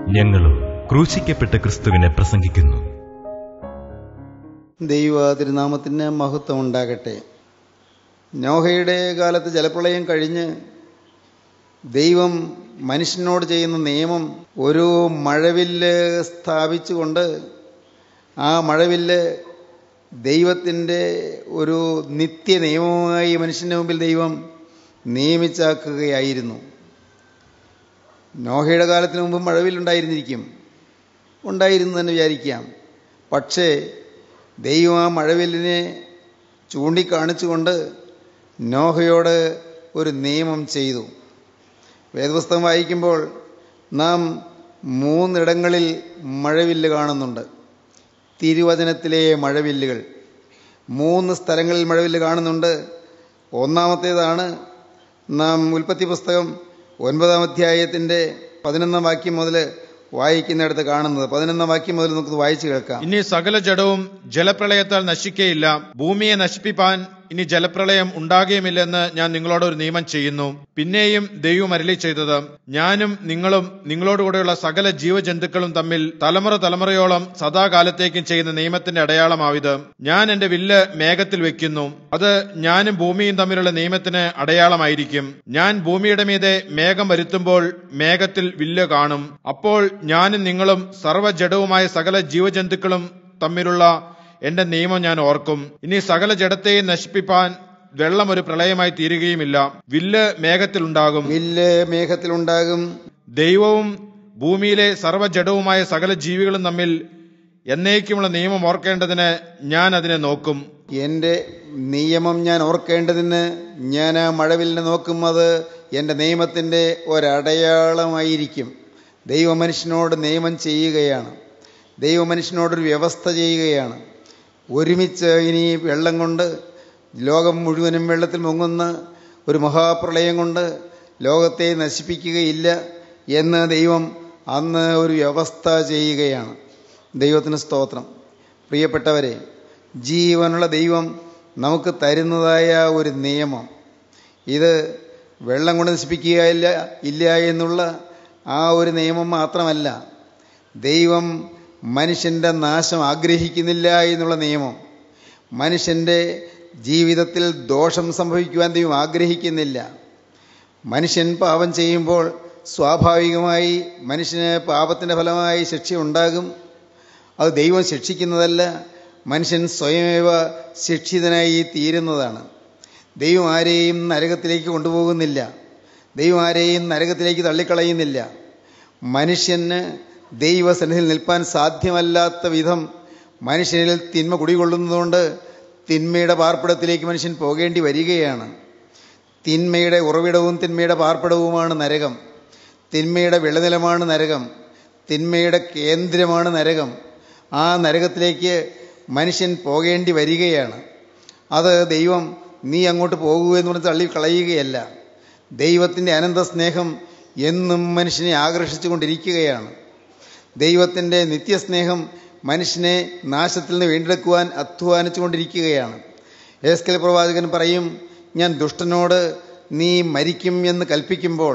ഞങ്ങളും ക്രൂശിക്കപ്പെട്ട ക്രിസ്തുവിനെ പ്രസംഗിക്കുന്നു ദൈവ തിരുനാമത്തിന് മഹത്വം ഉണ്ടാകട്ടെ നോഹയുടെ കാലത്ത് ജലപ്രളയം കഴിഞ്ഞ് ദൈവം മനുഷ്യനോട് ചെയ്യുന്ന നിയമം ഒരു മഴവില്ല് സ്ഥാപിച്ചുകൊണ്ട് ആ മഴവില്ല് ദൈവത്തിൻ്റെ ഒരു നിത്യ നിയമമായി മനുഷ്യൻ്റെ മുമ്പിൽ ദൈവം നിയമിച്ചാക്കുകയായിരുന്നു നോഹയുടെ കാലത്തിന് മുമ്പ് മഴവില്ലുണ്ടായിരുന്നിരിക്കും ഉണ്ടായിരുന്നു തന്നെ വിചാരിക്കാം പക്ഷേ ദൈവം ആ മഴവില്ലിനെ ചൂണ്ടിക്കാണിച്ചുകൊണ്ട് നോഹയോട് ഒരു നിയമം ചെയ്തു വേദപുസ്തകം വായിക്കുമ്പോൾ നാം മൂന്നിടങ്ങളിൽ മഴവില്ല് കാണുന്നുണ്ട് തിരുവചനത്തിലെ മഴവില്ലുകൾ മൂന്ന് സ്ഥലങ്ങളിൽ മഴവില്ല് കാണുന്നുണ്ട് ഒന്നാമത്തേതാണ് നാം ഉൽപ്പത്തി പുസ്തകം ഒൻപതാം അധ്യായത്തിൻ്റെ പതിനൊന്നാം വാക്യം മുതൽ വായിക്കുന്നിടത്ത് കാണുന്നത് പതിനൊന്നാം വാക്യം മുതൽ നമുക്ക് വായിച്ചു കേൾക്കാം ഇനി സകല ജഡവും ജലപ്രളയത്താൽ നശിക്കയില്ല ഭൂമിയെ നശിപ്പിപ്പാൻ ഇനി ജലപ്രളയം ഉണ്ടാകുകയുമില്ലെന്ന് ഞാൻ നിങ്ങളോട് ഒരു നിയമം ചെയ്യുന്നു പിന്നെയും ദൈവം അരളി ചെയ്തത് ഞാനും നിങ്ങളും നിങ്ങളോടുകൂടെയുള്ള സകല ജീവജന്തുക്കളും തമ്മിൽ തലമുറ തലമുറയോളം സദാകാലത്തേക്കും ചെയ്യുന്ന നിയമത്തിന്റെ അടയാളമാവിത് ഞാൻ എന്റെ വില്ല് മേഘത്തിൽ വെക്കുന്നു അത് ഞാനും ഭൂമിയും തമ്മിലുള്ള നിയമത്തിന് അടയാളമായിരിക്കും ഞാൻ ഭൂമിയുടെ മീതെ മേഘം വരുത്തുമ്പോൾ മേഘത്തിൽ വില്ല് കാണും അപ്പോൾ ഞാനും നിങ്ങളും സർവ്വജഡവുമായ സകല ജീവജന്തുക്കളും തമ്മിലുള്ള എന്റെ നിയമം ഞാൻ ഓർക്കും ഇനി സകല ജഡത്തെയും നശിപ്പിപ്പാൻ വെള്ളം ഒരു പ്രളയമായി തീരുകയുമില്ല വില്ല് മേഘത്തിലുണ്ടാകും വില്ല് മേഘത്തിലുണ്ടാകും ദൈവവും ഭൂമിയിലെ സർവ്വജഡവുമായ സകല ജീവികളും തമ്മിൽ എന്നേക്കുമുള്ള നിയമം ഓർക്കേണ്ടതിന് ഞാൻ അതിനെ നോക്കും എൻ്റെ നിയമം ഞാൻ ഓർക്കേണ്ടതിന് ഞാൻ ആ മഴവില്ലിനെ നോക്കും അത് എൻ്റെ നിയമത്തിൻ്റെ ഒരടയാളമായിരിക്കും ദൈവമനുഷ്യനോട് നിയമം ചെയ്യുകയാണ് ദൈവമനുഷ്യനോടൊരു വ്യവസ്ഥ ചെയ്യുകയാണ് ഒരുമിച്ച് ഇനി വെള്ളം കൊണ്ട് ലോകം മുഴുവനും വെള്ളത്തിൽ മുങ്ങുന്ന ഒരു മഹാപ്രളയം കൊണ്ട് ലോകത്തെ നശിപ്പിക്കുകയില്ല എന്ന് ദൈവം അന്ന് ഒരു വ്യവസ്ഥ ചെയ്യുകയാണ് ദൈവത്തിന് സ്തോത്രം പ്രിയപ്പെട്ടവരെ ജീവനുള്ള ദൈവം നമുക്ക് തരുന്നതായ ഒരു നിയമം ഇത് വെള്ളം കൊണ്ട് നശിപ്പിക്കുകയില്ല ഇല്ല എന്നുള്ള ആ ഒരു നിയമം മാത്രമല്ല ദൈവം മനുഷ്യൻ്റെ നാശം ആഗ്രഹിക്കുന്നില്ല എന്നുള്ള നിയമം മനുഷ്യൻ്റെ ജീവിതത്തിൽ ദോഷം സംഭവിക്കുവാൻ ദൈവം ആഗ്രഹിക്കുന്നില്ല മനുഷ്യൻ പാപം ചെയ്യുമ്പോൾ സ്വാഭാവികമായി മനുഷ്യന് പാപത്തിൻ്റെ ഫലമായി ശിക്ഷ ഉണ്ടാകും അത് ദൈവം ശിക്ഷിക്കുന്നതല്ല മനുഷ്യൻ സ്വയമേവ ശിക്ഷിതനായി തീരുന്നതാണ് ദൈവം ആരെയും നരകത്തിലേക്ക് കൊണ്ടുപോകുന്നില്ല ദൈവം ആരെയും നരകത്തിലേക്ക് തള്ളിക്കളയുന്നില്ല മനുഷ്യന് ദൈവസന്നിധിയിൽ നിൽപ്പാൻ സാധ്യമല്ലാത്ത വിധം മനുഷ്യനിൽ തിന്മ കുടികൊള്ളുന്നതുകൊണ്ട് തിന്മയുടെ പാർപ്പിടത്തിലേക്ക് മനുഷ്യൻ പോകേണ്ടി വരികയാണ് തിന്മയുടെ ഉറവിടവും തിന്മയുടെ പാർപ്പിടവുമാണ് നരകം തിന്മയുടെ വിളനിലമാണ് നരകം തിന്മയുടെ കേന്ദ്രമാണ് നരകം ആ നരകത്തിലേക്ക് മനുഷ്യൻ പോകേണ്ടി വരികയാണ് അത് ദൈവം നീ അങ്ങോട്ട് പോകൂ എന്ന് പറഞ്ഞ് തള്ളി കളയുകയല്ല ദൈവത്തിൻ്റെ അനന്ത സ്നേഹം എന്നും മനുഷ്യനെ ആകർഷിച്ചു കൊണ്ടിരിക്കുകയാണ് ദൈവത്തിൻ്റെ നിത്യസ്നേഹം മനുഷ്യനെ നാശത്തിൽ നിന്ന് വീണ്ടെടുക്കുവാൻ അധ്വാനിച്ചു കൊണ്ടിരിക്കുകയാണ് ഏസ്കൽ പ്രവാചകൻ പറയും ഞാൻ ദുഷ്ടനോട് നീ മരിക്കും എന്ന് കൽപ്പിക്കുമ്പോൾ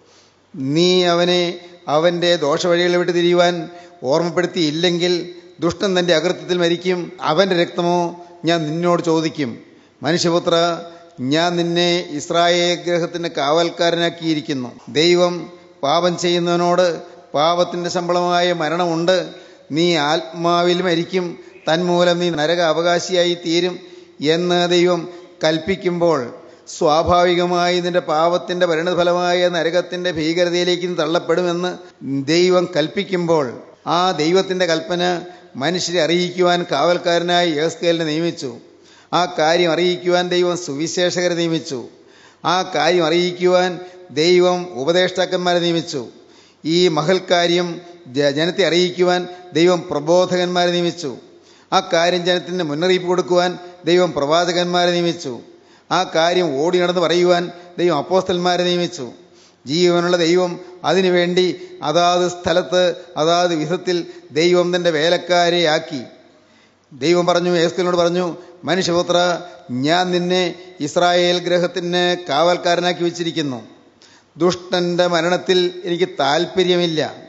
നീ അവനെ അവൻ്റെ ദോഷവഴികളെ വിട്ട് തിരിയുവാൻ ഓർമ്മപ്പെടുത്തിയില്ലെങ്കിൽ ദുഷ്ടൻ തൻ്റെ അകൃത്യത്തിൽ മരിക്കും അവൻ്റെ രക്തമോ ഞാൻ നിന്നോട് ചോദിക്കും മനുഷ്യപുത്ര ഞാൻ നിന്നെ ഇസ്രായേൽ ഗ്രഹത്തിൻ്റെ കാവൽക്കാരനാക്കിയിരിക്കുന്നു ദൈവം പാപം ചെയ്യുന്നവനോട് പാപത്തിൻ്റെ ശമ്പളമായ മരണമുണ്ട് നീ ആത്മാവിൽ മരിക്കും തന്മൂലം നീ നരക അവകാശിയായി തീരും എന്ന് ദൈവം കൽപ്പിക്കുമ്പോൾ സ്വാഭാവികമായി നിന്റെ പാപത്തിൻ്റെ പരിണതഫലമായ നരകത്തിൻ്റെ ഭീകരതയിലേക്ക് നീ തള്ളപ്പെടുമെന്ന് ദൈവം കൽപ്പിക്കുമ്പോൾ ആ ദൈവത്തിൻ്റെ കൽപ്പന മനുഷ്യരെ അറിയിക്കുവാൻ കാവൽക്കാരനായി യേസ്കേലിനെ നിയമിച്ചു ആ കാര്യം അറിയിക്കുവാൻ ദൈവം സുവിശേഷകരെ നിയമിച്ചു ആ കാര്യം അറിയിക്കുവാൻ ദൈവം ഉപദേഷ്ടാക്കന്മാരെ നിയമിച്ചു ഈ മഹൽ കാര്യം ജനത്തെ അറിയിക്കുവാൻ ദൈവം പ്രബോധകന്മാരെ നിയമിച്ചു ആ കാര്യം ജനത്തിന് മുന്നറിയിപ്പ് കൊടുക്കുവാൻ ദൈവം പ്രവാചകന്മാരെ നിയമിച്ചു ആ കാര്യം ഓടി നടന്ന് പറയുവാൻ ദൈവം അപ്പോസ്റ്റന്മാരെ നിയമിച്ചു ജീവനുള്ള ദൈവം അതിനുവേണ്ടി അതാത് സ്ഥലത്ത് അതാത് വിധത്തിൽ ദൈവം തൻ്റെ വേലക്കാരെ ആക്കി ദൈവം പറഞ്ഞു ഏസ്കലിനോട് പറഞ്ഞു മനുഷ്യപുത്ര ഞാൻ നിന്നെ ഇസ്രായേൽ ഗ്രഹത്തിന് കാവൽക്കാരനാക്കി വെച്ചിരിക്കുന്നു ദുഷ്ടൻ്റെ മരണത്തിൽ എനിക്ക് താല്പര്യമില്ല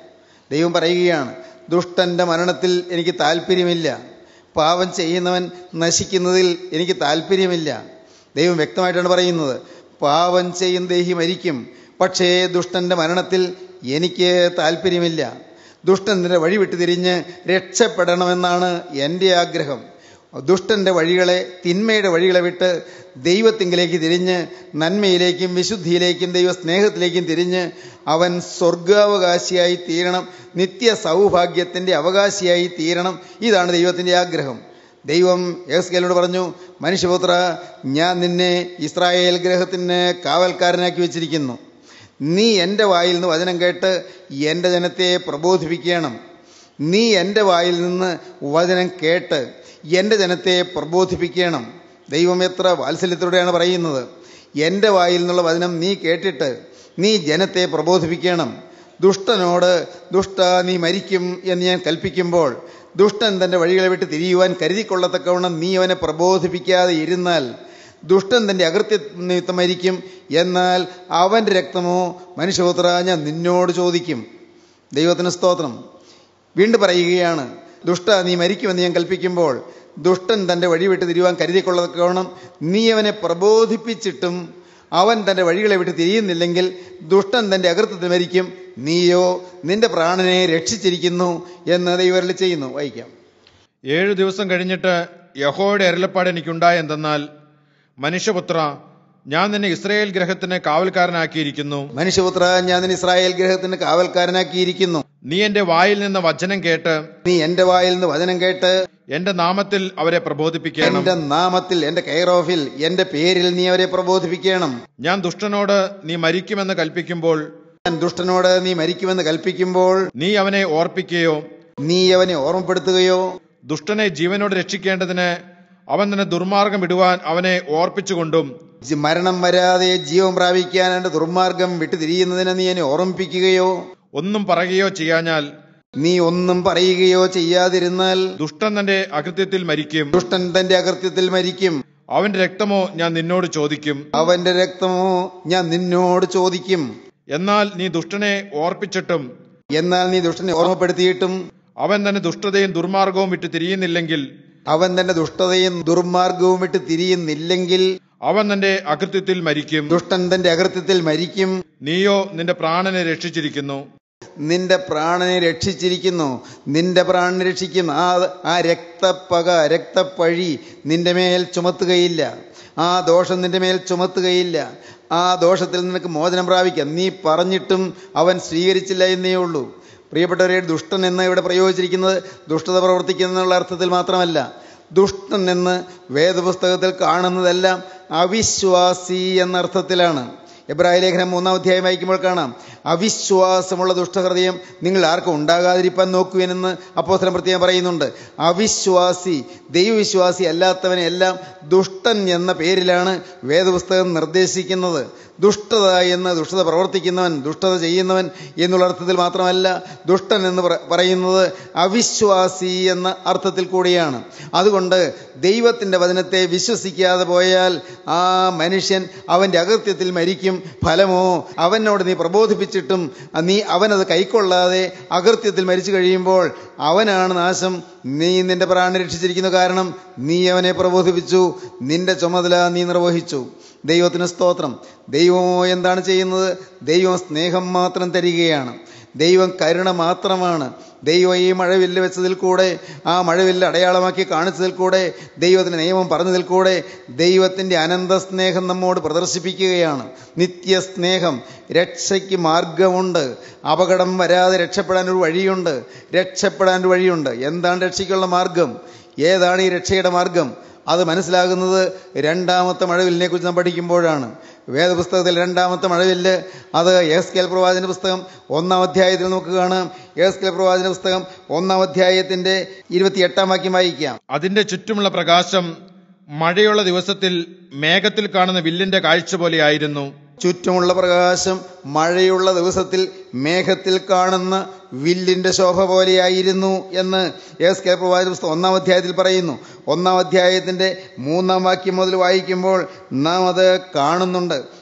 ദൈവം പറയുകയാണ് ദുഷ്ടന്റെ മരണത്തിൽ എനിക്ക് താല്പര്യമില്ല പാപം ചെയ്യുന്നവൻ നശിക്കുന്നതിൽ എനിക്ക് താല്പര്യമില്ല ദൈവം വ്യക്തമായിട്ടാണ് പറയുന്നത് പാപം ചെയ്യുന്ന ദേഹി മരിക്കും പക്ഷേ ദുഷ്ടന്റെ മരണത്തിൽ എനിക്ക് താല്പര്യമില്ല ദുഷ്ടന്റെ വഴി വിട്ട് തിരിഞ്ഞ് രക്ഷപ്പെടണമെന്നാണ് എൻ്റെ ആഗ്രഹം ദുഷ്ടന്റെ വഴികളെ തിന്മയുടെ വഴികളെ വിട്ട് ദൈവത്തിങ്കിലേക്ക് തിരിഞ്ഞ് നന്മയിലേക്കും വിശുദ്ധിയിലേക്കും ദൈവ സ്നേഹത്തിലേക്കും തിരിഞ്ഞ് അവൻ സ്വർഗാവകാശിയായി തീരണം നിത്യ സൗഭാഗ്യത്തിൻ്റെ അവകാശിയായി തീരണം ഇതാണ് ദൈവത്തിൻ്റെ ആഗ്രഹം ദൈവം യേസ്കേലോട് പറഞ്ഞു മനുഷ്യപുത്ര ഞാൻ നിന്നെ ഇസ്രായേൽ ഗ്രഹത്തിന് കാവൽക്കാരനാക്കി വെച്ചിരിക്കുന്നു നീ എൻ്റെ വായിൽ നിന്ന് വചനം കേട്ട് എൻ്റെ ജനത്തെ പ്രബോധിപ്പിക്കണം നീ എൻ്റെ വായിൽ നിന്ന് വചനം കേട്ട് എൻ്റെ ജനത്തെ പ്രബോധിപ്പിക്കണം ദൈവം എത്ര വാത്സല്യത്തോടെയാണ് പറയുന്നത് എൻ്റെ വായിൽ നിന്നുള്ള വചനം നീ കേട്ടിട്ട് നീ ജനത്തെ പ്രബോധിപ്പിക്കണം ദുഷ്ടനോട് ദുഷ്ട നീ മരിക്കും എന്ന് ഞാൻ കൽപ്പിക്കുമ്പോൾ ദുഷ്ടൻ തൻ്റെ വഴികളെ വിട്ട് തിരിയുവാൻ കരുതിക്കൊള്ളത്തക്കവണ്ണം നീ അവനെ പ്രബോധിപ്പിക്കാതെ ഇരുന്നാൽ ദുഷ്ടൻ തൻ്റെ അകൃത്യ നിമിത്തം മരിക്കും എന്നാൽ അവൻ്റെ രക്തമോ മനുഷ്യപുത്ര ഞാൻ നിന്നോട് ചോദിക്കും ദൈവത്തിന് സ്തോത്രം വീണ്ടും പറയുകയാണ് ദുഷ്ട നീ മരിക്കുമെന്ന് ഞാൻ കൽപ്പിക്കുമ്പോൾ ദുഷ്ടൻ തൻ്റെ വഴി വിട്ട് തിരിയുവാൻ കരുതിക്കൊള്ളതക്കവണ്ണം നീ അവനെ പ്രബോധിപ്പിച്ചിട്ടും അവൻ തൻ്റെ വഴികളെ വിട്ട് തിരിയുന്നില്ലെങ്കിൽ ദുഷ്ടൻ തൻ്റെ അകൃത്യത്തിൽ മരിക്കും നീയോ നിന്റെ പ്രാണനെ രക്ഷിച്ചിരിക്കുന്നു എന്ന് ദൈവരളി ചെയ്യുന്നു വായിക്കാം ഏഴു ദിവസം കഴിഞ്ഞിട്ട് യഹോയുടെ അരുളപ്പാട് എനിക്കുണ്ടായ എന്തെന്നാൽ മനുഷ്യപുത്ര ഞാൻ നിന്നെ ഇസ്രയേൽ ഗ്രഹത്തിന് കാവൽക്കാരനാക്കിയിരിക്കുന്നു മനുഷ്യപുത്ര ഞാൻ നിന്നെ ഇസ്രായേൽ ഗ്രഹത്തിന് കാവൽക്കാരനാക്കിയിരിക്കുന്നു നീ എന്റെ വായിൽ നിന്ന് വചനം കേട്ട് നീ എന്റെ വായിൽ നിന്ന് വചനം കേട്ട് എന്റെ നാമത്തിൽ അവരെ പ്രബോധിപ്പിക്കണം എന്റെ നാമത്തിൽ എന്റെ കെയറോഫിൽ എന്റെ പേരിൽ നീ അവരെ പ്രബോധിപ്പിക്കണം ഞാൻ ദുഷ്ടനോട് നീ മരിക്കുമെന്ന് കൽപ്പിക്കുമ്പോൾ ഞാൻ ദുഷ്ടനോട് നീ മരിക്കുമെന്ന് കൽപ്പിക്കുമ്പോൾ നീ അവനെ ഓർപ്പിക്കുകയോ നീ അവനെ ഓർമ്മപ്പെടുത്തുകയോ ദുഷ്ടനെ ജീവനോട് രക്ഷിക്കേണ്ടതിന് അവൻ തന്നെ ദുർമാർഗം വിടുവാൻ അവനെ ഓർപ്പിച്ചുകൊണ്ടും ജി- മരണം വരാതെ ജീവൻ പ്രാപിക്കാൻ എന്റെ ദുർമാർഗം വിട്ടുതിരിയുന്നതിന് നീ എന്നെ ഓർമ്മിപ്പിക്കുകയോ ഒന്നും പറയുകയോ ചെയ്യാഞ്ഞാൽ നീ ഒന്നും പറയുകയോ ചെയ്യാതിരുന്നാൽ ദുഷ്ടൻ തന്റെ അകൃത്യത്തിൽ മരിക്കും ദുഷ്ടൻ തന്റെ അകൃത്യത്തിൽ മരിക്കും അവന്റെ രക്തമോ ഞാൻ നിന്നോട് ചോദിക്കും അവന്റെ രക്തമോ ഞാൻ നിന്നോട് ചോദിക്കും എന്നാൽ നീ ദുഷ്ടനെ ഓർപ്പിച്ചിട്ടും എന്നാൽ നീ ദുഷ്ടനെ ഓർമ്മപ്പെടുത്തിയിട്ടും അവൻ തന്നെ ദുഷ്ടതയും ദുർമാർഗവും വിട്ട് തിരിയുന്നില്ലെങ്കിൽ അവൻ തന്റെ ദുഷ്ടതയും ദുർമാർഗവും വിട്ട് തിരിയുന്നില്ലെങ്കിൽ അവൻ തന്റെ അകൃത്യത്തിൽ മരിക്കും ദുഷ്ടൻ തന്റെ അകൃത്യത്തിൽ മരിക്കും നീയോ നിന്റെ പ്രാണനെ രക്ഷിച്ചിരിക്കുന്നു നിന്റെ പ്രാണനെ രക്ഷിച്ചിരിക്കുന്നു നിന്റെ പ്രാണനെ രക്ഷിക്കും ആ ആ രക്തപ്പക രക്തപ്പഴി നിന്റെ മേൽ ചുമത്തുകയില്ല ആ ദോഷം നിന്റെ മേൽ ചുമത്തുകയില്ല ആ ദോഷത്തിൽ നിനക്ക് മോചനം പ്രാപിക്കാം നീ പറഞ്ഞിട്ടും അവൻ സ്വീകരിച്ചില്ല എന്നേ ഉള്ളൂ പ്രിയപ്പെട്ടവരെ ദുഷ്ടൻ എന്ന് ഇവിടെ പ്രയോഗിച്ചിരിക്കുന്നത് ദുഷ്ടത പ്രവർത്തിക്കുന്നുള്ള അർത്ഥത്തിൽ മാത്രമല്ല ദുഷ്ടൻ എന്ന് വേദപുസ്തകത്തിൽ കാണുന്നതെല്ലാം അവിശ്വാസി എന്ന അർത്ഥത്തിലാണ് എബ്രായ ലേഖനം മൂന്നാം അധ്യായം വായിക്കുമ്പോൾ കാണാം അവിശ്വാസമുള്ള ദുഷ്ടഹൃദയം നിങ്ങൾ ആർക്കും ഉണ്ടാകാതിരിക്കാൻ നോക്കുവിനെന്ന് അപ്പോസ്തലൻ പ്രത്യേകം പറയുന്നുണ്ട് അവിശ്വാസി ദൈവവിശ്വാസി അല്ലാത്തവനെ എല്ലാം ദുഷ്ടൻ എന്ന പേരിലാണ് വേദപുസ്തകം നിർദ്ദേശിക്കുന്നത് ദുഷ്ടത എന്ന് ദുഷ്ടത പ്രവർത്തിക്കുന്നവൻ ദുഷ്ടത ചെയ്യുന്നവൻ എന്നുള്ള അർത്ഥത്തിൽ മാത്രമല്ല ദുഷ്ടൻ എന്ന് പറ- പറയുന്നത് അവിശ്വാസി എന്ന അർത്ഥത്തിൽ കൂടിയാണ് അതുകൊണ്ട് ദൈവത്തിൻ്റെ വചനത്തെ വിശ്വസിക്കാതെ പോയാൽ ആ മനുഷ്യൻ അവൻ്റെ അകൃത്യത്തിൽ മരിക്കും ഫലമോ അവനോട് നീ പ്രബോധിപ്പിച്ചിട്ടും നീ അവനത് കൈക്കൊള്ളാതെ അകൃത്യത്തിൽ മരിച്ചു കഴിയുമ്പോൾ അവനാണ് നാശം നീ നിന്റെ പ്രാണനെ രക്ഷിച്ചിരിക്കുന്നു കാരണം നീ അവനെ പ്രബോധിപ്പിച്ചു നിന്റെ ചുമതല നീ നിർവഹിച്ചു ദൈവത്തിന് സ്തോത്രം ദൈവമോ എന്താണ് ചെയ്യുന്നത് ദൈവം സ്നേഹം മാത്രം തരികയാണ് ദൈവം കരുണ മാത്രമാണ് ദൈവം ഈ മഴവില്ല് വെച്ചതിൽ കൂടെ ആ മഴവില്ല് അടയാളമാക്കി കാണിച്ചതിൽ കൂടെ ദൈവത്തിൻ്റെ നിയമം പറഞ്ഞതിൽ കൂടെ ദൈവത്തിൻ്റെ അനന്ത സ്നേഹം നമ്മോട് പ്രദർശിപ്പിക്കുകയാണ് നിത്യസ്നേഹം രക്ഷയ്ക്ക് മാർഗമുണ്ട് അപകടം വരാതെ രക്ഷപ്പെടാൻ ഒരു വഴിയുണ്ട് രക്ഷപ്പെടാൻ ഒരു വഴിയുണ്ട് എന്താണ് രക്ഷയ്ക്കുള്ള മാർഗം ഏതാണ് ഈ രക്ഷയുടെ മാർഗം അത് മനസ്സിലാകുന്നത് രണ്ടാമത്തെ മഴവില്ലിനെ കുറിച്ച് നാം പഠിക്കുമ്പോഴാണ് വേദപുസ്തകത്തിൽ രണ്ടാമത്തെ മഴവില്ല് അത് എസ് കെൽ പ്രവാചന പുസ്തകം ഒന്നാം അധ്യായത്തിൽ നമുക്ക് കാണാം എസ് കെൽ പ്രവാചന പുസ്തകം ഒന്നാം അധ്യായത്തിന്റെ ഇരുപത്തിയെട്ടാം വാക്യം വായിക്കാം അതിന്റെ ചുറ്റുമുള്ള പ്രകാശം മഴയുള്ള ദിവസത്തിൽ മേഘത്തിൽ കാണുന്ന വില്ലിന്റെ കാഴ്ച പോലെയായിരുന്നു ചുറ്റുമുള്ള പ്രകാശം മഴയുള്ള ദിവസത്തിൽ മേഘത്തിൽ കാണുന്ന വില്ലിന്റെ ശോഭ പോലെയായിരുന്നു എന്ന് എസ് കെ പ്രവാചക പുസ്തകം ഒന്നാം അധ്യായത്തിൽ പറയുന്നു ഒന്നാം അധ്യായത്തിന്റെ മൂന്നാം വാക്യം മുതൽ വായിക്കുമ്പോൾ നാം അത് കാണുന്നുണ്ട്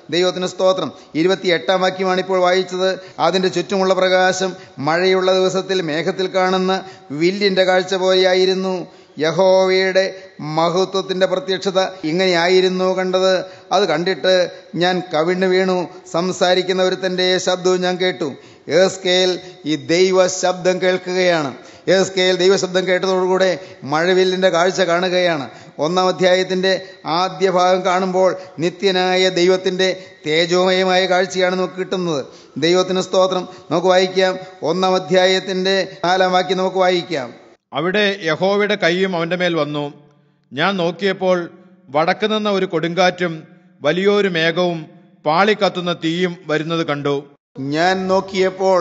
ദൈവത്തിന് സ്തോത്രം ഇരുപത്തി എട്ടാം വാക്യമാണ് ഇപ്പോൾ വായിച്ചത് അതിൻ്റെ ചുറ്റുമുള്ള പ്രകാശം മഴയുള്ള ദിവസത്തിൽ മേഘത്തിൽ കാണുന്ന വില്ലിൻ്റെ കാഴ്ച പോലെയായിരുന്നു യഹോവയുടെ മഹത്വത്തിൻ്റെ പ്രത്യക്ഷത ഇങ്ങനെയായിരുന്നു കണ്ടത് അത് കണ്ടിട്ട് ഞാൻ കവിണ്ണു വീണു സംസാരിക്കുന്ന ഒരുത്തൻ്റെ ശബ്ദവും ഞാൻ കേട്ടു ഏസ്കേൽ ഈ ദൈവ ശബ്ദം കേൾക്കുകയാണ് ഏസ്കേൽ ദൈവശബ്ദം കേട്ടതോടുകൂടെ മഴവില്ലിൻ്റെ കാഴ്ച കാണുകയാണ് ഒന്നാം അധ്യായത്തിൻ്റെ ആദ്യ ഭാഗം കാണുമ്പോൾ നിത്യനായ ദൈവത്തിൻ്റെ തേജോമയമായ കാഴ്ചയാണ് നമുക്ക് കിട്ടുന്നത് ദൈവത്തിന് സ്തോത്രം നമുക്ക് വായിക്കാം ഒന്നാം അധ്യായത്തിൻ്റെ നാലാം വാക്യം നമുക്ക് വായിക്കാം അവിടെ യഹോവയുടെ കൈയും അവന്റെ മേൽ വന്നു ഞാൻ നോക്കിയപ്പോൾ വടക്ക് നിന്ന് ഒരു കൊടുങ്കാറ്റും വലിയൊരു മേഘവും പാളിക്കത്തുന്ന തീയും വരുന്നത് കണ്ടു ഞാൻ നോക്കിയപ്പോൾ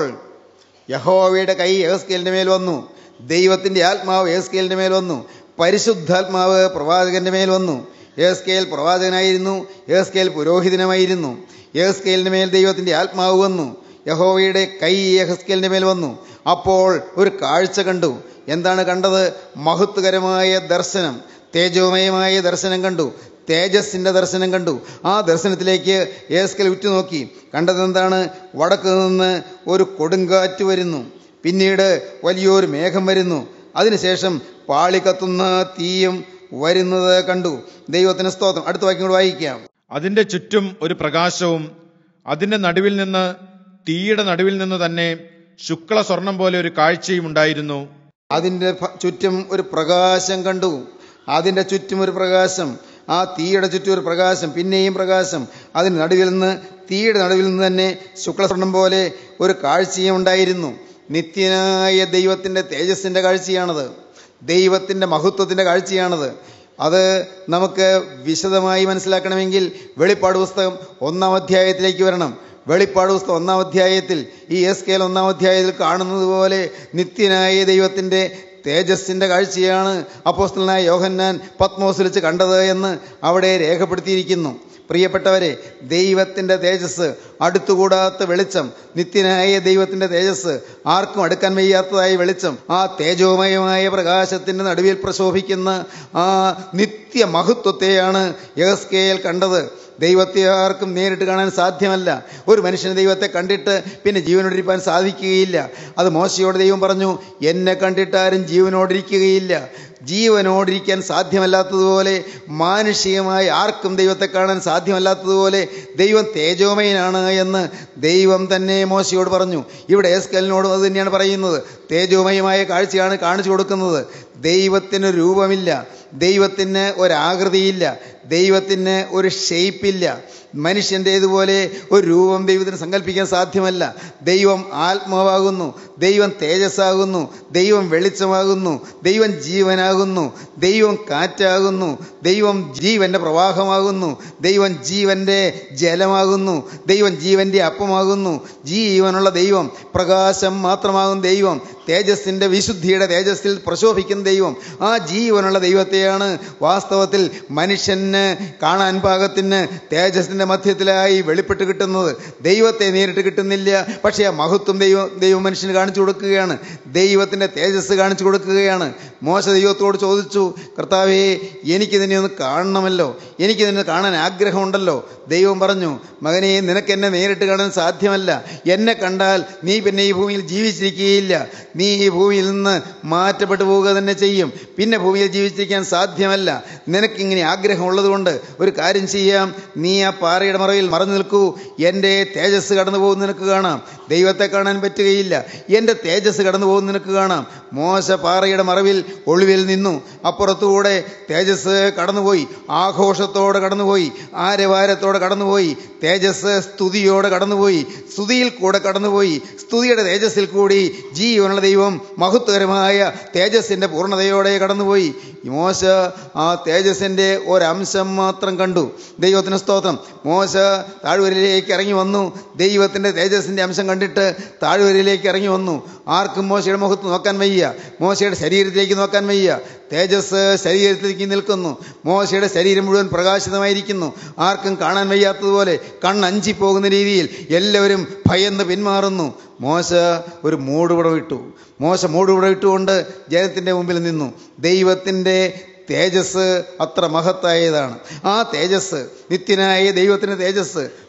യഹോവയുടെ കൈ ഏസ്കേലിന്റെ മേൽ വന്നു ദൈവത്തിന്റെ ആത്മാവ് ഏസ്കേലിന്റെ മേൽ വന്നു പരിശുദ്ധാത്മാവ് പ്രവാചകന്റെ മേൽ വന്നു ഏസ്കേൽ പ്രവാചകനായിരുന്നു ഏസ്കേൽ പുരോഹിതനമായിരുന്നു ഏസ്കേലിന്റെ മേൽ ദൈവത്തിന്റെ ആത്മാവ് വന്നു യഹോവയുടെ കൈ യഹസ്കേലിന്റെ മേൽ വന്നു അപ്പോൾ ഒരു കാഴ്ച കണ്ടു എന്താണ് കണ്ടത് മഹത്വകരമായ ദർശനം തേജോമയമായ ദർശനം കണ്ടു തേജസ്സിന്റെ ദർശനം കണ്ടു ആ ദർശനത്തിലേക്ക് ഏസ്കൽ ഉറ്റുനോക്കി കണ്ടത് എന്താണ് വടക്ക് നിന്ന് ഒരു കൊടുങ്കാറ്റ് വരുന്നു പിന്നീട് വലിയൊരു മേഘം വരുന്നു അതിനുശേഷം പാളി കത്തുന്ന തീയും വരുന്നത് കണ്ടു ദൈവത്തിന് സ്തോത്രം അടുത്ത വാക്യം കൂടെ വായിക്കാം അതിന്റെ ചുറ്റും ഒരു പ്രകാശവും അതിന്റെ നടുവിൽ നിന്ന് തീയുടെ നടുവിൽ നിന്ന് തന്നെ ശുക്ല സ്വർണം പോലെ ഒരു കാഴ്ചയും ഉണ്ടായിരുന്നു അതിൻ്റെ ഭ- ചുറ്റും ഒരു പ്രകാശം കണ്ടു അതിൻ്റെ ചുറ്റും ഒരു പ്രകാശം ആ തീയുടെ ചുറ്റും ഒരു പ്രകാശം പിന്നെയും പ്രകാശം അതിന് നടുവിൽ നിന്ന് തീയുടെ നടുവിൽ നിന്ന് തന്നെ ശുക്ലസ്വർണം പോലെ ഒരു കാഴ്ചയും ഉണ്ടായിരുന്നു നിത്യനായ ദൈവത്തിൻ്റെ തേജസ്സിൻ്റെ കാഴ്ചയാണത് ദൈവത്തിൻ്റെ മഹത്വത്തിൻ്റെ കാഴ്ചയാണത് അത് നമുക്ക് വിശദമായി മനസ്സിലാക്കണമെങ്കിൽ വെളിപ്പാട് പുസ്തകം ഒന്നാം അധ്യായത്തിലേക്ക് വരണം വെളിപ്പാട് പുസ്തകം ഒന്നാം അധ്യായത്തിൽ ഈ എസ് കെൽ ഒന്നാം അധ്യായത്തിൽ കാണുന്നത് പോലെ നിത്യനായ ദൈവത്തിൻ്റെ തേജസ്സിൻ്റെ കാഴ്ചയാണ് അപ്പോസ്തലനായ യോഹന്നാൻ പത്മോസ് വെച്ച് കണ്ടത് എന്ന് അവിടെ രേഖപ്പെടുത്തിയിരിക്കുന്നു പ്രിയപ്പെട്ടവരെ ദൈവത്തിൻ്റെ തേജസ് അടുത്തുകൂടാത്ത വെളിച്ചം നിത്യനായ ദൈവത്തിൻ്റെ തേജസ് ആർക്കും അടുക്കാൻ വയ്യാത്തതായ വെളിച്ചം ആ തേജോമയമായ പ്രകാശത്തിൻ്റെ നടുവിൽ പ്രശോഭിക്കുന്ന ആ നിത്യ മഹത്വത്തെയാണ് യഹസ്കേൽ കണ്ടത് ദൈവത്തെ ആർക്കും നേരിട്ട് കാണാൻ സാധ്യമല്ല ഒരു മനുഷ്യന് ദൈവത്തെ കണ്ടിട്ട് പിന്നെ ജീവനോടിരിക്കാൻ സാധിക്കുകയില്ല അത് മോശയോട് ദൈവം പറഞ്ഞു എന്നെ കണ്ടിട്ട് ആരും ജീവനോടിരിക്കുകയില്ല ജീവനോടിരിക്കാൻ സാധ്യമല്ലാത്തതുപോലെ മാനുഷികമായി ആർക്കും ദൈവത്തെ കാണാൻ സാധ്യമല്ലാത്തതുപോലെ ദൈവം തേജോമയനാണ് എന്ന് ദൈവം തന്നെ മോശയോട് പറഞ്ഞു ഇവിടെ എസ്കലിനോടും അത് തന്നെയാണ് പറയുന്നത് തേജോമയമായ കാഴ്ചയാണ് കാണിച്ചു കൊടുക്കുന്നത് ദൈവത്തിന് രൂപമില്ല ദൈവത്തിന് ഒരാകൃതിയില്ല ദൈവത്തിന് ഒരു ഷേപ്പില്ല മനുഷ്യൻ്റേതുപോലെ ഒരു രൂപം ദൈവത്തിന് സങ്കല്പിക്കാൻ സാധ്യമല്ല ദൈവം ആത്മാവാകുന്നു ദൈവം തേജസ്സാകുന്നു ദൈവം വെളിച്ചമാകുന്നു ദൈവം ജീവനാകുന്നു ദൈവം കാറ്റാകുന്നു ദൈവം ജീവന്റെ പ്രവാഹമാകുന്നു ദൈവം ജീവന്റെ ജലമാകുന്നു ദൈവം ജീവന്റെ അപ്പമാകുന്നു ജീവനുള്ള ദൈവം പ്രകാശം മാത്രമാകും ദൈവം തേജസ്സിന്റെ വിശുദ്ധിയുടെ തേജസ്സിൽ പ്രശോഭിക്കുന്ന ദൈവം ആ ജീവനുള്ള ദൈവത്തെയാണ് വാസ്തവത്തിൽ മനുഷ്യന് കാണാൻ പാകത്തിന് തേജസ്സിന്റെ മധ്യത്തിലായി വെളിപ്പെട്ട് കിട്ടുന്നത് ദൈവത്തെ നേരിട്ട് കിട്ടുന്നില്ല പക്ഷേ ആ മഹത്വം ദൈവം ദൈവം മനുഷ്യന് കാണിച്ചു കൊടുക്കുകയാണ് ദൈവത്തിന്റെ തേജസ് കാണിച്ചു കൊടുക്കുകയാണ് മോശ ദൈവത്തോട് ചോദിച്ചു കർത്താവേ എനിക്ക് നിന്നെ ഒന്ന് കാണണമല്ലോ എനിക്ക് നിന്നെ കാണാൻ ആഗ്രഹമുണ്ടല്ലോ ദൈവം പറഞ്ഞു മകനെ നിനക്ക് എന്നെ നേരിട്ട് കാണാൻ സാധ്യമല്ല എന്നെ കണ്ടാൽ നീ പിന്നെ ഈ ഭൂമിയിൽ ജീവിച്ചിരിക്കുകയില്ല നീ ഈ ഭൂമിയിൽ നിന്ന് മാറ്റപ്പെട്ടു പോവുക തന്നെ ചെയ്യും പിന്നെ ഭൂമിയിൽ ജീവിച്ചിരിക്കാൻ സാധ്യമല്ല നിനക്കിങ്ങനെ ആഗ്രഹമുള്ളത് കൊണ്ട് ഒരു കാര്യം ചെയ്യാം നീ ആ പാറയുടെ മറവിൽ മറന്നു നിൽക്കൂ എൻ്റെ തേജസ് കടന്നു പോകുന്ന നിനക്ക് കാണാം ദൈവത്തെ കാണാൻ പറ്റുകയില്ല എൻ്റെ തേജസ് കടന്നു പോകുന്ന നിനക്ക് കാണാം മോശ പാറയുടെ മറവിൽ ഒളിവിൽ നിന്നു അപ്പുറത്തുകൂടെ തേജസ് കടന്നുപോയി ആഘോഷത്തോടെ കടന്നുപോയി ആരവാരത്തോടെ കടന്നുപോയി തേജസ് സ്തുതിയോടെ കടന്നുപോയി സ്തുതിയിൽ കൂടെ കടന്നുപോയി സ്തുതിയുടെ തേജസ്സിൽ കൂടി ജീവനുള്ള ദൈവം മഹത്വകരമായ തേജസ്സിൻ്റെ പൂർണ്ണതയോടെ കടന്നുപോയി മോശ ആ തേജസ്സിൻ്റെ ഒരംശം മാത്രം കണ്ടു ദൈവത്തിന് സ്തോത്രം മോശ താഴ്വരയിലേക്ക് ഇറങ്ങി വന്നു ദൈവത്തിൻ്റെ തേജസ്സിൻ്റെ അംശം കണ്ടിട്ട് താഴ്വരയിലേക്ക് ഇറങ്ങി വന്നു ആർക്കും മോശയുടെ മുഖത്ത് നോക്കാൻ വയ്യ മോശയുടെ ശരീരത്തിലേക്ക് നോക്കാൻ വയ്യ തേജസ് ശരീരത്തിലേക്ക് നിൽക്കുന്നു മോശയുടെ ശരീരം മുഴുവൻ പ്രകാശിതമായിരിക്കുന്നു ആർക്കും കാണാൻ വയ്യാത്തതുപോലെ കണ്ണഞ്ചി പോകുന്ന രീതിയിൽ എല്ലാവരും ഭയന്ന് പിന്മാറുന്നു മോശ ഒരു മൂടുപടം ഇട്ടു മോശ മൂടുപടം ഇട്ടുകൊണ്ട് ജനത്തിൻ്റെ മുമ്പിൽ നിന്നു ദൈവത്തിൻ്റെ തേജസ് അത്ര മഹത്തായതാണ് ആ തേജസ് നിത്യനായ ദൈവത്തിൻ്റെ തേജസ്